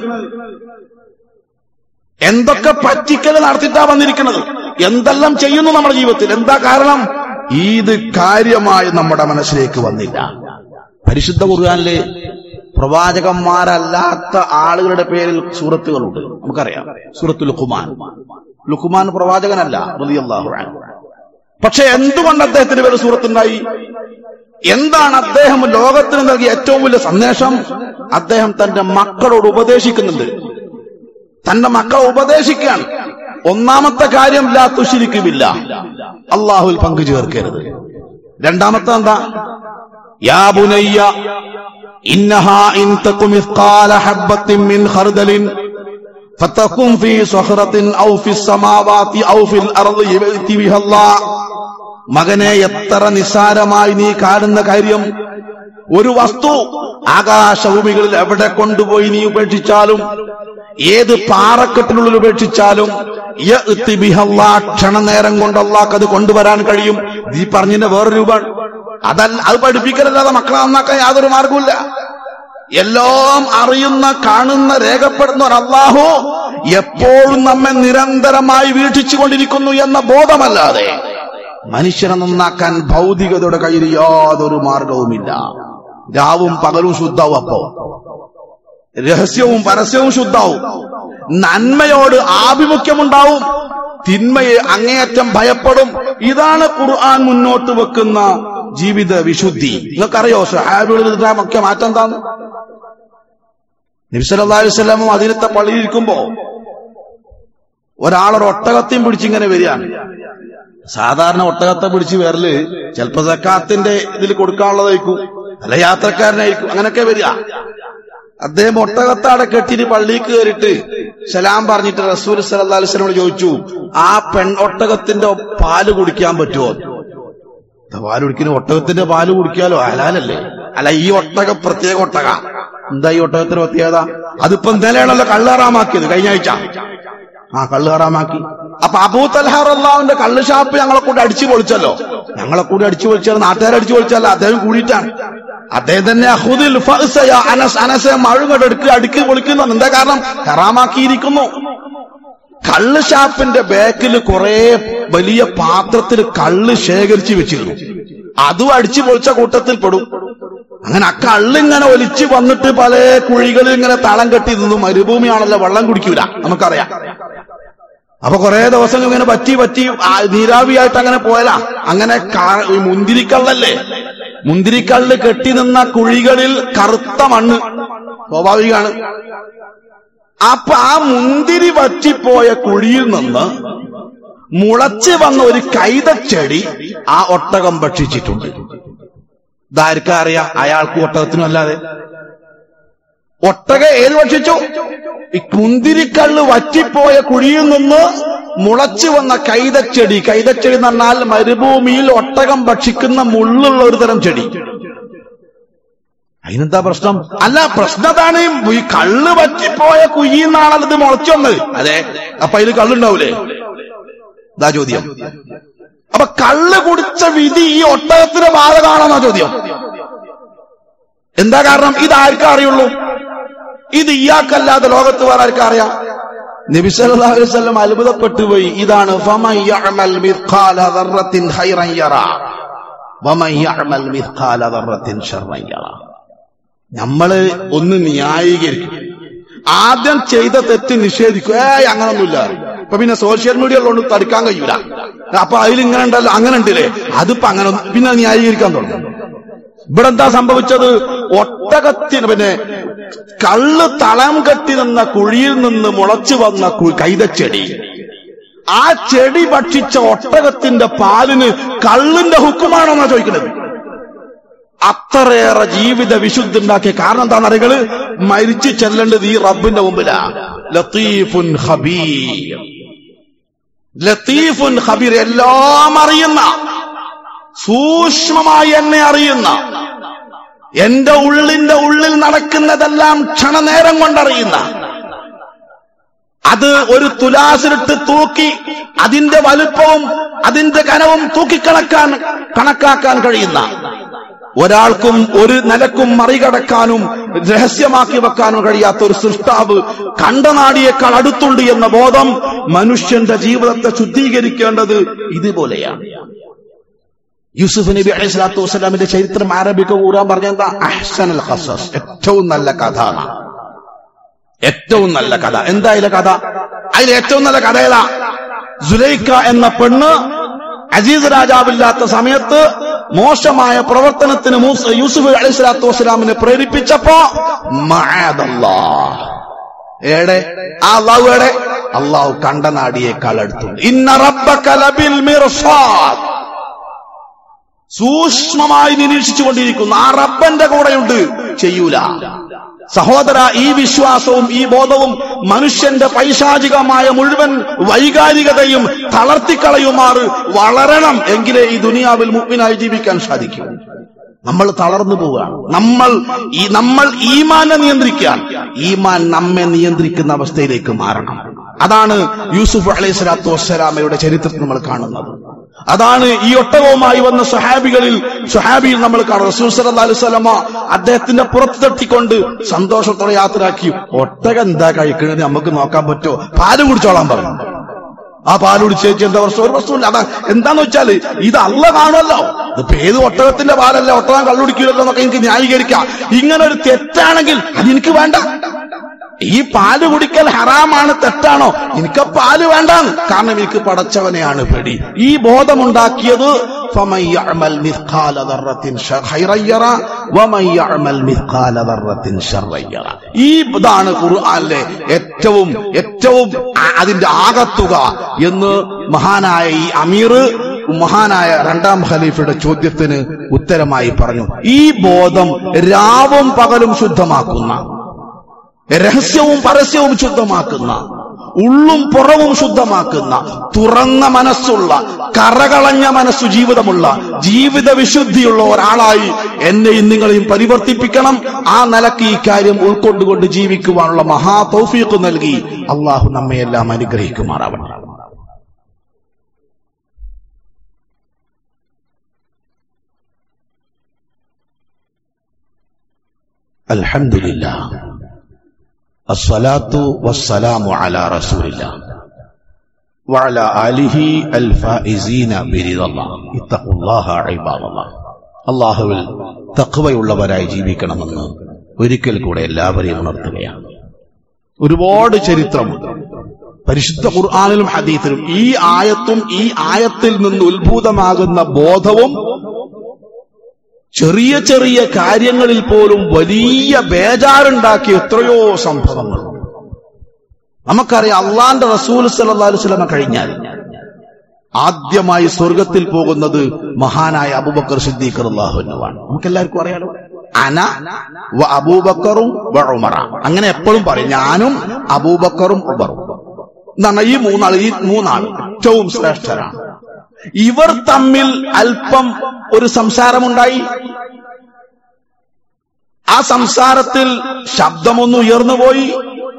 എന്തൊക്കെ പറ്റിക്കൽ നടത്തിയിട്ടാ വന്നിരിക്കുന്നത് എന്തെല്ലാം ചെയ്യുന്നു നമ്മുടെ ജീവിതത്തിൽ എന്താ കാരണം ഇത് കാര്യമായി നമ്മുടെ മനസ്സിലേക്ക് വന്നില്ല പരിശുദ്ധ ഖുർആനിലെ പ്രവാചകന്മാരല്ലാത്ത ആളുകളുടെ പേരിൽ സൂറത്തുകളുണ്ട് നമുക്കറിയാം സൂറത്ത് ലുഖുമാൻ ലുഖുമാൻ പ്രവാചകനല്ല റളിയല്ലാഹു അൻഹു പക്ഷെ എന്തുകൊണ്ട് അദ്ദേഹത്തിന്റെ പേര് സൂറത്തുണ്ടായി എന്താണ് അദ്ദേഹം ലോകത്തിന് നൽകിയ ഏറ്റവും വലിയ സന്ദേശം അദ്ദേഹം തന്റെ മക്കളോട് ഉപദേശിക്കുന്നുണ്ട് തന്റെ മക്കളെ ഉപദേശിക്കുകയാണ് ഒന്നാമത്തെ കാര്യം ലാ തുശിരിക്കുമില്ല അള്ളാഹുവിൽ പങ്കു ചേർക്കരുത് രണ്ടാമത്തെ എന്താ യാ ബുനയ്യ ഇന്നഹാ ഇൻ തകു മിസ്ഖാല ഹബ്ബത്തിൻ മിൻ ഖർദലിൻ ഫതകും ഫീ സഖറത്തിൻ ഔ ഫിസ് സമാവാതി ഔ ഫിൽ അർളി യഅതി ബിഹല്ലാഹ് മകനെ എത്ര നിസ്സാരമായി നീ കാണുന്ന കാര്യം ഒരു വസ്തു ആകാശഭൂമികളിൽ എവിടെ കൊണ്ടുപോയി നീ ഉപേക്ഷിച്ചാലും ഏത് പാറക്കെട്ടിനുള്ളിൽ ഉപേക്ഷിച്ചാലും യഅ്തി ബിഹല്ലാ, ക്ഷണനേരം കൊണ്ട് അള്ളാഹ് അത് കൊണ്ടുവരാൻ കഴിയും നീ പറഞ്ഞതിന്റെ വേറെ രൂപമാണ് അതല്ല അത് പഠിപ്പിക്കലല്ലാതെ മക്കളെ നന്നാക്കാൻ യാതൊരു മാർഗവുമില്ല എല്ലാം അറിയുന്ന കാണുന്ന രേഖപ്പെടുന്ന ഒരു അള്ളാഹു എപ്പോഴും നമ്മെ നിരന്തരമായി വീക്ഷിച്ചുകൊണ്ടിരിക്കുന്നു എന്ന ബോധമല്ലാതെ മനുഷ്യനെ നന്നാക്കാൻ ഭൗതികതയുടെ കയ്യിൽ യാതൊരു മാർഗവുമില്ല രാവും പകലും ശുദ്ധാവും അപ്പോ രഹസ്യവും പരസ്യവും ശുദ്ധാവും നന്മയോട് ആഭിമുഖ്യമുണ്ടാവും തിന്മയെ അങ്ങേയറ്റം ഭയപ്പെടും ഇതാണ് ഖുർആൻ മുന്നോട്ട് വെക്കുന്ന ജീവിത വിശുദ്ധി നിങ്ങൾക്കറിയോ സഹാബികളിൽ മുഖ്യ മാറ്റം എന്താണ് നബിസല്ലാ അലൈവല്ലമും അതിലത്തെ പള്ളിയിൽ ഇരിക്കുമ്പോ ഒരാളൊരു ഒട്ടകത്തെയും പിടിച്ചിങ്ങനെ വരികയാണ് സാധാരണ ഒട്ടകത്തെ പിടിച്ച് വരല് ചിലപ്പോ സക്കാത്തിന്റെ ഇതിൽ കൊടുക്കാനുള്ളതായിരിക്കും അല്ല യാത്രക്കാരനായിരിക്കും അങ്ങനെയൊക്കെ വരിക അദ്ദേഹം ഒട്ടകത്താടെ കെട്ടിന് പള്ളിക്ക് കയറിയിട്ട് സലാം പറഞ്ഞിട്ട് റസൂൽ സല്ലാ അലിസ്ലമോട് ചോദിച്ചു ആ പെൺ ഒട്ടകത്തിന്റെ പാല് കുടിക്കാൻ പറ്റുമോ ദാ പാല് കുടിക്കുന്ന ഒട്ടകത്തിന്റെ പാല് കുടിക്കാലോ ഹലാലല്ലേ അല്ല ഈ ഒട്ടക പ്രത്യേക ഒട്ടക എന്താ ഈ ഒട്ടകത്തിന്റെ പ്രത്യേകത അതിപ്പോ ഇന്നലെയാണല്ലോ കള്ളാറാമാക്കിയത് കഴിഞ്ഞ ആഴ്ച ആ കള്ള് ഹറാമാക്കി അപ്പൊ അബൂ തൽഹാറിന്റെ കള്ള് ഷാപ്പ് ഞങ്ങളെ കൂടി അടിച്ചു പൊളിച്ചല്ലോ ഞങ്ങളെ കൂടി അടിച്ചു പൊളിച്ചാൽ നാട്ടുകാരെ അടിച്ചു പൊളിച്ചല്ലോ അദ്ദേഹം കൂടിയിട്ടാണ് അദ്ദേഹം തന്നെ അഹുദിൽ ഫഅ്സയ അനസ് അനസെ മഴുകട് എടുക്കുക അടുക്കി പൊളിക്കുന്നു എന്താ കാരണം ഹറാമാക്കിയിരിക്കുന്നു കള്ള് ഷാപ്പിന്റെ ബാക്കിൽ കുറെ വലിയ പാത്രത്തിൽ കള്ള് ശേഖരിച്ചു വെച്ചിരുന്നു അതും അടിച്ചു പൊളിച്ച കൂട്ടത്തിൽ പെടും അങ്ങനെ ആ കള്ളിങ്ങനെ ഒലിച്ചു വന്നിട്ട് പല കുഴികളിൽ ഇങ്ങനെ തളം കെട്ടി നിന്നു മരുഭൂമിയാണല്ലോ വെള്ളം കുടിക്കൂല നമുക്കറിയാം അപ്പൊ കുറെ ദിവസം ഇങ്ങനെ പറ്റി പറ്റി ആ നീരാവിയായിട്ട് അങ്ങനെ പോയലാ അങ്ങനെ കാ- ഈ മുന്തിരിക്കള്ളല്ലേ മുന്തിരിക്കള്ള് കെട്ടി നിന്ന കുഴികളിൽ കറുത്ത മണ്ണ് സ്വാഭാവികമാണ് അപ്പൊ ആ മുന്തിരി വറ്റിപ്പോയ കുഴിയിൽ നിന്ന് മുളച്ച് വന്ന ഒരു കൈതച്ചെടി ആ ഒട്ടകം ഭക്ഷിച്ചിട്ടുണ്ട് ഇതാർക്കാ അറിയാം അയാൾക്ക് ഒട്ടകത്തിനും അല്ലാതെ ഒട്ടക ഏത് ഭക്ഷിച്ചു ഈ കുന്തിരിക്കള്ള് വറ്റിപ്പോയ കുഴിയിൽ നിന്ന് മുളച്ചു വന്ന കൈതച്ചെടി കൈതച്ചെടി എന്ന് പറഞ്ഞാൽ മരുഭൂമിയിൽ ഒട്ടകം ഭക്ഷിക്കുന്ന മുള്ളുള്ള ഒരു തരം ചെടി അതിനെന്താ പ്രശ്നം അല്ല പ്രശ്നം അതാണ് ഈ കള്ള് പറ്റിപ്പോയ കുയ്യിന്നാണല്ലോ ഇത് മുളച്ചൊന്ന് അതെ അപ്പൊ അതിൽ കള്ളുണ്ടാവൂലേ ഇതാ ചോദ്യം അപ്പൊ കള്ള് കുടിച്ച വിധി ഈ ഒട്ടകത്തിന് ബാധകാണെന്നാ ചോദ്യം എന്താ കാരണം ഇത് ആർക്കാ അറിയുള്ളൂ ഇത് ഇയാൾക്കല്ലാതെ ലോകത്ത് വേറെ ആർക്കാ അറിയാം നബി സല്ലല്ലാഹു അലൈഹി വസല്ലം അത്ഭുതപ്പെട്ടു പോയി ഇതാണ് ഫമൻ യഅമൽ മിത്ഖാല ദർറത്തിൻ ഖൈറൻ യറ വമൻ യഅമൽ മിത്ഖാല ദർറത്തിൻ ശർറൻ യറ നമ്മള് ഒന്ന് ന്യായീകരിക്കും ആദ്യം ചെയ്ത തെറ്റ് നിഷേധിക്കും ഏയ് അങ്ങനൊന്നുമില്ല ഇപ്പൊ പിന്നെ സോഷ്യൽ മീഡിയ ഉള്ളതുകൊണ്ട് തടുക്കാൻ കഴിയൂല അപ്പൊ അതിൽ ഇങ്ങനെ ഉണ്ടല്ലോ അങ്ങനെ ഉണ്ടല്ലേ അതിപ്പോ അങ്ങനെ ഒന്ന് പിന്നെ ന്യായീകരിക്കാൻ തുടങ്ങും ഇവിടെ എന്താ സംഭവിച്ചത് ഒട്ടകത്തിന് പിന്നെ കള്ള് തളം കെട്ടി നിന്ന കുഴിയിൽ നിന്ന് മുളച്ചു വന്ന കു- കൈതച്ചെടി ആ ചെടി ഭക്ഷിച്ച ഒട്ടകത്തിന്റെ പാലിന് കള്ളിന്റെ ഹുക്കുമാണെന്നാ ചോദിക്കുന്നത് അത്രയേറെ ജീവിത വിശുദ്ധി ഉണ്ടാക്കിയ കാരണം എന്താണെന്ന് അറികള് മരിച്ചു ചെല്ലേണ്ടത് ഈ റബ്ബിന്റെ മുമ്പിലാ ലത്തീഫുൻ ഹബീർ ലത്തീഫുൻ ഹബീർ എല്ലാം അറിയുന്ന സൂക്ഷ്മമായി എന്നെ അറിയുന്ന എന്റെ ഉള്ളിന്റെ ഉള്ളിൽ നടക്കുന്നതെല്ലാം ക്ഷണനേരം കൊണ്ടറിയുന്ന അത് ഒരു തുലാസിലിട്ട് തൂക്കി അതിന്റെ വലുപ്പവും അതിന്റെ കനവും തൂക്കിക്കണക്കാൻ കണക്കാക്കാൻ കഴിയുന്ന ഒരാൾക്കും ഒരു നിലക്കും മറികടക്കാനും രഹസ്യമാക്കി വെക്കാനും കഴിയാത്ത ഒരു സൃഷ്ടാവ് കണ്ടനാടിയേക്കാൾ അടുത്തുണ്ട് എന്ന ബോധം മനുഷ്യന്റെ ജീവിതത്തെ ശുദ്ധീകരിക്കേണ്ടത് ഇതുപോലെയാണ് യൂസുഫ് നബി അലൈഹി സ്വലാത്തു വസ്സലാമിന്റെ ചരിത്രം ആരംഭിക്ക കൂടാൻ പറഞ്ഞ എന്താ അഹ്സൻ അൽ ഖസസ് ഏറ്റവും നല്ല കഥ എന്നാ. ഏറ്റവും നല്ല കഥ എന്താ അതിലെ കഥ അതിലെ ഏറ്റവും നല്ല കഥ ഏതാ സുലൈഖ എന്ന പെണ്ണ് അജീസ് രാജാവില്ലാത്ത സമയത്ത് മോശമായ പ്രവർത്തനത്തിന് മൂസ- യൂസുഫ് അലൈഹി സ്വലാത്തു വസ്സലാമിനെ പ്രേരിപ്പിച്ചപ്പോ മഅദല്ലാഹ്. ഏടെ ആ അള്ളാഹു ഏടെ അള്ളാഹു കണ്ടനാടിയേക്കാൾ അടുത്തുണ്ട് ഇന്ന റബ്ബക ലബിൽ മിർസാദ് സൂക്ഷ്മമായി നിരീക്ഷിച്ചുകൊണ്ടിരിക്കുന്നു ആ റബ്ബന്റെ കൂടെയുണ്ട് ചെയ്യൂല സഹോദര ഈ വിശ്വാസവും ഈ ബോധവും മനുഷ്യന്റെ പൈശാചികമായ മുഴുവൻ വൈകാരികതയും തളർത്തിക്കളയുമാറ് വളരണം എങ്കിലേ ഈ ദുനിയാവിൽ മുഗ്മിനായി ജീവിക്കാൻ സാധിക്കും നമ്മൾ തളർന്നു പോവുകയാണ് നമ്മൾ ഈ നമ്മൾ ഈമാനെ നിയന്ത്രിക്കാൻ ഈമാൻ നമ്മെ നിയന്ത്രിക്കുന്ന അവസ്ഥയിലേക്ക് മാറണം അതാണ് യൂസുഫ് അലൈഹി സ്വലാത്തു വസ്സലാമയുടെ ചരിത്രത്തിൽ നമ്മൾ കാണുന്നത് അതാണ് ഈ ഒട്ടകവുമായി വന്ന സ്വഹാബികളിൽ സ്വഹാബിയിൽ നമ്മൾ കാണുന്നത് റസൂൽ സല്ലല്ലാഹു അലൈഹി വസല്ലമ അദ്ദേഹത്തിന്റെ പുറത്ത് തട്ടിക്കൊണ്ട് സന്തോഷത്തോടെ യാത്രയാക്കി ഒട്ടകം എന്താ കഴിക്കുന്നത് നമുക്ക് നോക്കാൻ പറ്റുമോ പാല് കുടിച്ചോളാൻ പറഞ്ഞു ആ പാല് കുടിച്ചേച്ച് എന്താ പ്രശ്നം ഒരു പ്രശ്നമില്ല അതാ എന്താന്ന് വെച്ചാല് ഇത് അല്ല കാണുമല്ലോ ഇതിപ്പോ ഏത് ഒട്ടകത്തിന്റെ പാലല്ല ഒട്ടകം കള്ളുടിക്കില്ലല്ലോ എന്നൊക്കെ എനിക്ക് ന്യായീകരിക്കാം ഇങ്ങനെ ഒരു തെറ്റാണെങ്കിൽ അത് എനിക്ക് വേണ്ട ഈ പാല് കുടിക്കൽ ഹറാമാണ് തെറ്റാണോ എനിക്ക് ആ പാല് വേണ്ടാന്ന് കാരണം എനിക്ക് പടച്ചവനെയാണ് പേടി ഈ ബോധമുണ്ടാക്കിയത് فَمَن يَعْمَلْ مِثْقَالَ ذَرَّةٍ شَ- خَيْرًا يَرَهُ وَمَن يَعْمَلْ مِثْقَالَ ذَرَّةٍ شَرًّا يَرَهُ. ഈ ഇതാണ് ഖുർആനിലെ ഏറ്റവും ഏറ്റവും ആ- അതിന്റെ ആകത്തുക എന്ന് മഹാനായ ഈ അമീർ മഹാനായ രണ്ടാം ഖലീഫയുടെ ചോദ്യത്തിന് ഉത്തരമായി പറഞ്ഞു ഈ ബോധം രാവും പകലും ശുദ്ധമാക്കുന്ന രഹസ്യവും പരസ്യവും ശുദ്ധമാക്കുന്ന ഉള്ളും പുറവും ശുദ്ധമാക്കുന്ന തുറന്ന മനസ്സുള്ള കറകളഞ്ഞ മനസ്സു ജീവിതമുള്ള ജീവിത വിശുദ്ധിയുള്ള ഒരാളായി എന്നെയും നിങ്ങളെയും പരിവർത്തിപ്പിക്കണം ആ നിലക്ക് ഈ കാര്യം ഉൾക്കൊണ്ടുകൊണ്ട് ജീവിക്കുവാനുള്ള മഹാ തൗഫീഖ് നൽകി അള്ളാഹു നമ്മയെല്ലാം അനുഗ്രഹിക്കുമാറാവട്ടെ الحمد لله الصلاة والسلام على رسول الله وعلى آله الفائزين برضا الله اتقوا الله عباد الله അള്ളാഹുവിൽ തക്കവയുള്ളവരായി ജീവിക്കണമെന്ന് ഒരിക്കൽ കൂടെ എല്ലാവരെയും ഉണർത്തുകയാണ് ഒരുപാട് ചരിത്രമുണ്ട് പരിശുദ്ധ ഖുർആാനിലും ഹദീത്തിലും ഈ ആയത്തും ഈ ആയത്തിൽ നിന്ന് ഉത്ഭൂതമാകുന്ന ബോധവും ചെറിയ ചെറിയ കാര്യങ്ങളിൽ പോലും വലിയ ബേജാറുണ്ടാക്കിയ എത്രയോ സംഭവങ്ങൾ നമുക്കറിയാം അള്ളാന്റെ റസൂൽ സല്ലല്ലാഹു അലൈഹി വസല്ലമ കഴിഞ്ഞാൽ ആദ്യമായി സ്വർഗത്തിൽ പോകുന്നത് മഹാനായ അബൂബക്കർ സിദ്ദീഖ് റളിയല്ലാഹുവിനുമാണ് നമുക്ക് എല്ലാവർക്കും അറിയാലോ അന വ അബൂബക്കറും വ ഉമറ അങ്ങനെ എപ്പോഴും പറയും ഞാനും അബൂബക്കറും ഉമറും എന്താണ് ഈ മൂന്നാൾ ഈ മൂന്നാൾ ഏറ്റവും ശ്രേഷ്ഠരാണ് ഇവർ തമ്മിൽ അല്പം ഒരു സംസാരമുണ്ടായി ആ സംസാരത്തിൽ ശബ്ദമൊന്ന് ഉയർന്നുപോയി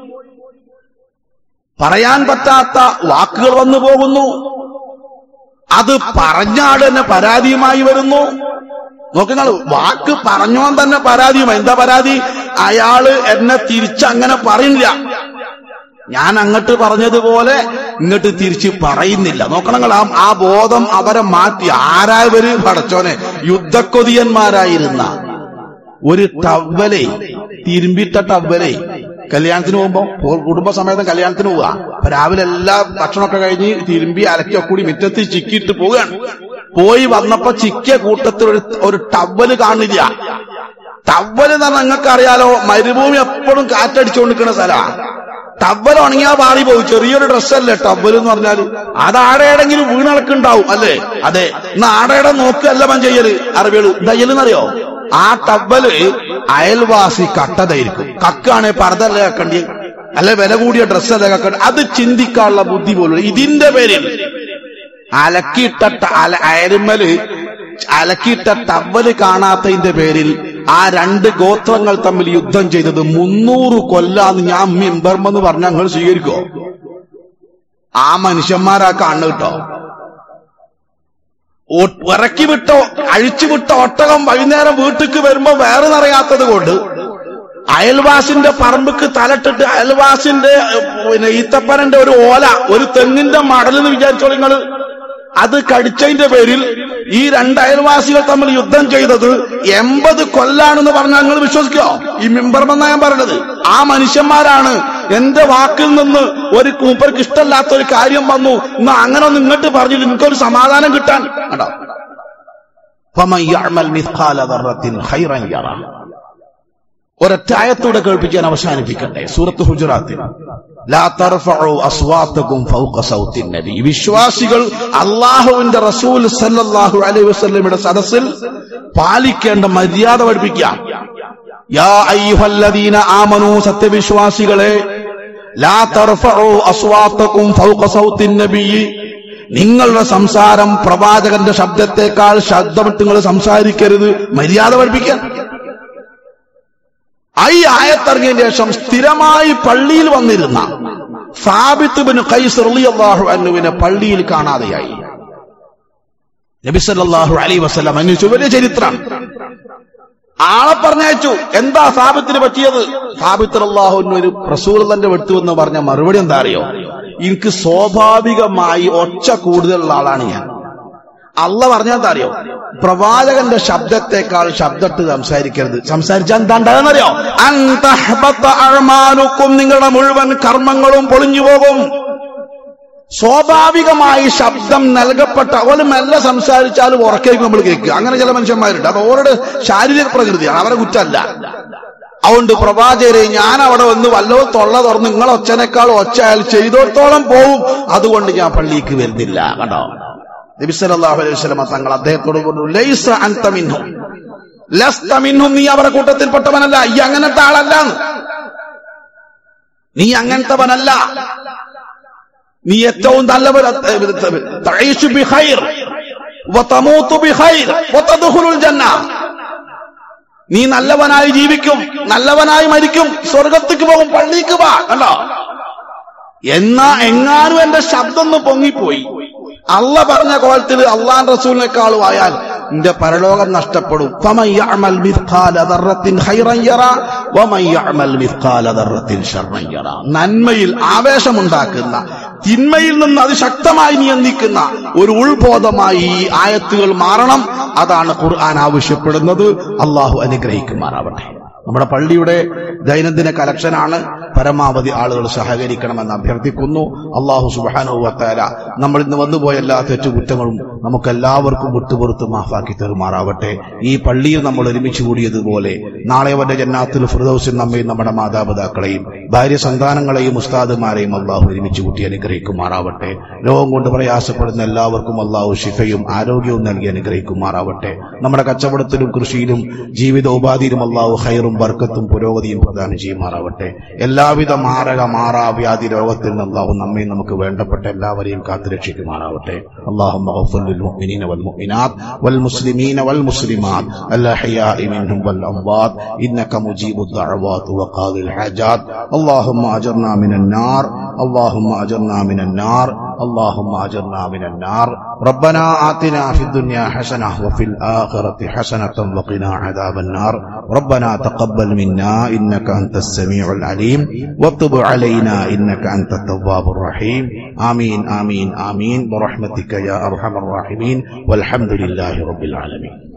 പറയാൻ പറ്റാത്ത വാക്കുകൾ വന്നു പോകുന്നു അത് പറഞ്ഞാൾ തന്നെ പരാതിയുമായി വരുന്നു നോക്കുങ്ങൾ വാക്ക് പറഞ്ഞോൻ തന്നെ പരാതിയുമായി എന്താ പരാതി അയാള് എന്നെ തിരിച്ചങ്ങനെ പറയുന്നില്ല ഞാൻ അങ്ങോട്ട് പറഞ്ഞതുപോലെ ഇങ്ങോട്ട് തിരിച്ച് പറയുന്നില്ല നോക്കണങ്ങൾ ആ ആ ബോധം അവരെ മാറ്റി ആരായവര് പടച്ചോനെ യുദ്ധക്കൊതിയന്മാരായിരുന്ന ഒരു ടവ്വലെ തിരുമ്പിട്ട ടവ്വലെ കല്യാണത്തിന് പോകുമ്പോ പോ- കുടുംബസമേതം കല്യാണത്തിന് പോവുക അപ്പൊ രാവിലെ എല്ലാ ഭക്ഷണമൊക്കെ കഴിഞ്ഞ് തിരുമ്പി അലക്കൊക്കെ കൂടി മുറ്റത്ത് ചിക്കിയിട്ട് പോവുകയാണ് പോയി വന്നപ്പോ ചിക്കിയ കൂട്ടത്തിൽ ഒരു ഒരു ടവ്വല് കാണില്ല ടവ്വല് എന്ന് പറഞ്ഞാൽ നിങ്ങൾക്ക് അറിയാലോ മരുഭൂമി എപ്പോഴും കാറ്റടിച്ചുകൊണ്ടിരിക്കുന്ന സ്ഥലമാണ് ടവ്വൽ ഉണങ്ങിയാ പാറി പോകും ചെറിയൊരു ഡ്രസ്സല്ലേ ടവ്വൽ എന്ന് പറഞ്ഞാൽ അത് ആടേടെങ്കിലും വീണളക്കുണ്ടാവും അല്ലേ അതെ എന്നാ ആടയുടെ നോക്കല്ല മൻ ചെയ്യല് അറബികള് തയ്യലെന്നറിയോ ആ ടവ്വല് അയൽവാസി കട്ടതായിരിക്കും കക്കാണെ പർദ്ദല്ലേ കക്കണ്ടി അല്ലെ വില കൂടിയ ഡ്രസ്സല്ലേ കക്കണ്ടി അത് ചിന്തിക്കാനുള്ള ബുദ്ധി പോലും ഇതിന്റെ പേരിൽ അലക്കിയിട്ട ട- അല- അയലുമ്മല് അലക്കിയിട്ട ടവല് കാണാത്തതിന്റെ പേരിൽ ആ രണ്ട് ഗോത്രങ്ങൾ തമ്മിൽ യുദ്ധം ചെയ്തത് മുന്നൂറ് കൊല്ലാന്ന് ഞാൻ മിമ്പർമെന്ന് പറഞ്ഞ നിങ്ങൾ സ്വീകരിക്കോ ആ മനുഷ്യന്മാരാ കണ്ണ് കിട്ടോ ഒ- ഇറക്കി വിട്ടോ അഴിച്ചുവിട്ട ഒട്ടകം വൈകുന്നേരം വീട്ടിക്ക് വരുമ്പോ വേറെ നിറയാത്തത് കൊണ്ട് അയൽവാസിന്റെ പറമ്പുക്ക് തലട്ടിട്ട് അയൽവാസിന്റെ ഏഹ്, പിന്നെ ഈത്തപ്പനന്റെ ഒരു ഓല ഒരു തെങ്ങിന്റെ മടലെന്ന് വിചാരിച്ചോളൂ നിങ്ങള് അത് കടിച്ചതിന്റെ പേരിൽ ഈ രണ്ട് അയൽവാസികൾ തമ്മിൽ യുദ്ധം ചെയ്തത് എൺപത് കൊല്ലാണെന്ന് പറഞ്ഞാൽ നിങ്ങൾ വിശ്വസിക്കോ ഈ മിമ്പർമെന്നാ ഞാൻ പറഞ്ഞത് ആ മനുഷ്യന്മാരാണ് എന്റെ വാക്കിൽ നിന്ന് ഒരു കൂപ്പർക്ക് ഇഷ്ടമല്ലാത്ത ഒരു കാര്യം വന്നു എന്നാ അങ്ങനെ ഒന്ന് ഇങ്ങോട്ട് പറഞ്ഞു നിങ്ങൾക്കൊരു സമാധാനം കിട്ടാൻ കണ്ടോ فمن يعمل مثقال ذرة خيرا يره ഒരൊറ്റായത്തൂടെ കേൾപ്പിക്കാൻ അവസാനിപ്പിക്കട്ടെ സൂറത്ത് ഹുജറാത്തിൽ ലാ തർഫഉ അസ്വാത്തകും ഫൗഖ സൗത്തിൻ നബി വിശ്വാസികൾ അള്ളാഹുവിന്റെ റസൂൽ സല്ലല്ലാഹു അലൈഹി വസല്ലമയുടെ സദസ്സിൽ പാലിക്കേണ്ട മര്യാദ പഠിപ്പിക്കാം യാ അയ്യുഹല്ലദീന ആമനു സത്യവിശ്വാസികളെ ലാ തർഫഉ അസ്വാത്തകും ഫൗഖ സൗത്തിൻ നബി നിങ്ങളുടെ സംസാരം പ്രവാചകന്റെ ശബ്ദത്തെക്കാൾ ശബ്ദമിട്ട് നിങ്ങൾ സംസാരിക്കരുത് മര്യാദ പഠിപ്പിക്കാൻ ഈ ആയത്തിറങ്ങിയതിന് ശേഷം സ്ഥിരമായി പള്ളിയിൽ വന്നിരുന്ന സാബിത്ത് ബിൻ ഖൈസ് റളിയല്ലാഹു അൻഹുവിനെ പള്ളിയിൽ കാണാതെയായി നബി സല്ലല്ലാഹു അലൈഹി വസല്ലം അന്വേഷിച്ചു വലിയ ചരിത്രം ആളെ പറഞ്ഞയച്ചു എന്താ സാബിത്തിന് പറ്റിയത് സാബിത്ത് അള്ളാഹുവിന് ഒരു റസൂലന്റെ വെട്ടു എന്ന് പറഞ്ഞ മറുപടി എന്താ അറിയോ എനിക്ക് സ്വാഭാവികമായി ഒച്ച കൂടുതലുള്ള ആളാണ് ഞാൻ അള്ള പറഞ്ഞാൽ എന്താ അറിയോ പ്രവാചകന്റെ ശബ്ദത്തെക്കാൾ ശബ്ദത്ത് സംസാരിക്കരുത് സംസാരിച്ചാൽ എന്താ ഉണ്ടാകുന്നറിയോ അന്തഹ്ബത്ത അഴമാനുക്കും നിങ്ങളുടെ മുഴുവൻ കർമ്മങ്ങളും പൊളിഞ്ഞു പോകും സ്വാഭാവികമായി ശബ്ദം നൽകപ്പെട്ട ഒരു മെല്ലെ സംസാരിച്ചാലും ഉറക്കേക്ക് നമ്മൾ കേൾക്കുക അങ്ങനെ ചില മനുഷ്യന്മാരുണ്ട് അത് ഓരുടെ ശാരീരിക പ്രകൃതിയാണ് അവരെ കുറ്റമല്ല അതുകൊണ്ട് പ്രവാചകരെ ഞാൻ അവിടെ വന്ന് വല്ലോ തൊള്ള തുറന്ന് നിങ്ങൾ ഒച്ചനേക്കാൾ ഒച്ച അയാൾ ചെയ്തോടത്തോളം പോവും അതുകൊണ്ട് ഞാൻ പള്ളിക്ക് വരുന്നില്ല കണ്ടോ നബി സല്ലല്ലാഹു അലൈഹി വസല്ലം തങ്ങൾ അദ്ദേഹത്തോട് പറഞ്ഞു ലൈസ അൻത മിൻഹും ലസ്ത മിൻഹും നീ അവരുടെ കൂട്ടത്തിൽപ്പെട്ടവനല്ല ഈ അങ്ങനത്തെ ആളല്ല നീ അങ്ങനത്തവനല്ല നീ ഏറ്റവും നല്ലവർ തഈശു ബിഖൈർ വതമൂതു ബിഖൈർ വതദ്ഖുലുൽ ജന്ന നീ നല്ലവനായി ജീവിക്കും നല്ലവനായി മരിക്കും സ്വർഗത്തേക്ക് പോകും പള്ളിക്ക് വാ കണ്ടോ എന്നാ എങ്ങാനും എന്റെ ശബ്ദം ഒന്ന് പൊങ്ങിപ്പോയി അള്ള പറഞ്ഞ കോലത്തിൽ അള്ളാൻ റസൂലിനേക്കാളും ആയാൽ നിന്റെ പരലോകം നഷ്ടപ്പെടും ഫമൻ യഅമൽ മിത്ഖാല ദർറത്തിൻ ഖൈറൻ യറ വമൻ യഅമൽ മിത്ഖാല ദർറത്തിൻ ശർറൻ യറ നന്മയിൽ ആവേശമുണ്ടാക്കുന്ന തിന്മയിൽ നിന്ന് അതിശക്തമായി നിയന്ത്രിക്കുന്ന ഒരു ഉൾബോധമായി ഈ ആയത്തുകൾ മാറണം അതാണ് ഖുർആൻ ആവശ്യപ്പെടുന്നത് അള്ളാഹു അനുഗ്രഹിക്കുമാറാവട്ടെ നമ്മുടെ പള്ളിയുടെ ദൈനംദിന കലക്ഷനാണ് പരമാവധി ആളുകൾ സഹകരിക്കണമെന്ന് അഭ്യർത്ഥിക്കുന്നു അള്ളാഹു സുബാനുവത്താല നമ്മൾ ഇന്ന് വന്നുപോയ എല്ലാ തെറ്റുകുറ്റങ്ങളും നമുക്കെല്ലാവർക്കും വിട്ടുപുറത്ത് മാഫാക്കി തെറുമാറാവട്ടെ ഈ പള്ളിയിൽ നമ്മൾ ഒരുമിച്ച് കൂടിയതുപോലെ നാളെ വന്റെ ജന്നാത്തുൽ ഫിർദൌസിൽ നമ്മയും നമ്മുടെ മാതാപിതാക്കളെയും ഭാര്യ സന്താനങ്ങളെയും ഉസ്താദുമാരെയും അള്ളാഹു ഒരുമിച്ച് കൂട്ടി അനുഗ്രഹിക്കുമാറാവട്ടെ രോഗം കൊണ്ട് പ്രയാസപ്പെടുന്ന എല്ലാവർക്കും അള്ളാഹു ശിഫയും ആരോഗ്യവും നൽകി അനുഗ്രഹിക്കുമാറാവട്ടെ നമ്മുടെ കച്ചവടത്തിലും കൃഷിയിലും ജീവിതോപാധിയിലും അള്ളാഹു ഹൈറും ബർക്കത്തും പുരോഗതിയും പ്രദാനം ചെയ്യുമാറാവട്ടെ എല്ലാവിധ മാരക മാറാവ്യാധി രോഗത്തിൽ നിന്ന് അള്ളാഹു നമ്മെ നമുക്ക് വേണ്ടപ്പെട്ട എല്ലാവരെയും കാത്തുരക്ഷിക്കുമാറാവട്ടെ اللهم اغفر للمؤمنين والمؤمنات والمسلمين والمسلمات الأحياء منهم والأموات إنك مجيب الدعوات وقاضي الحاجات اللهم أجرنا من النار اللهم أجرنا من النار اللهم أجرنا من النار ربنا آتنا في الدنيا حسنة وفي الآخرة حسنة وقنا عذاب النار ربنا تقبل منا إنك أنت السميع العليم وتب علينا إنك أنت التواب الرحيم آمين آمين آمين برحمتك يا أرحم الراحمين والحمد لله رب العالمين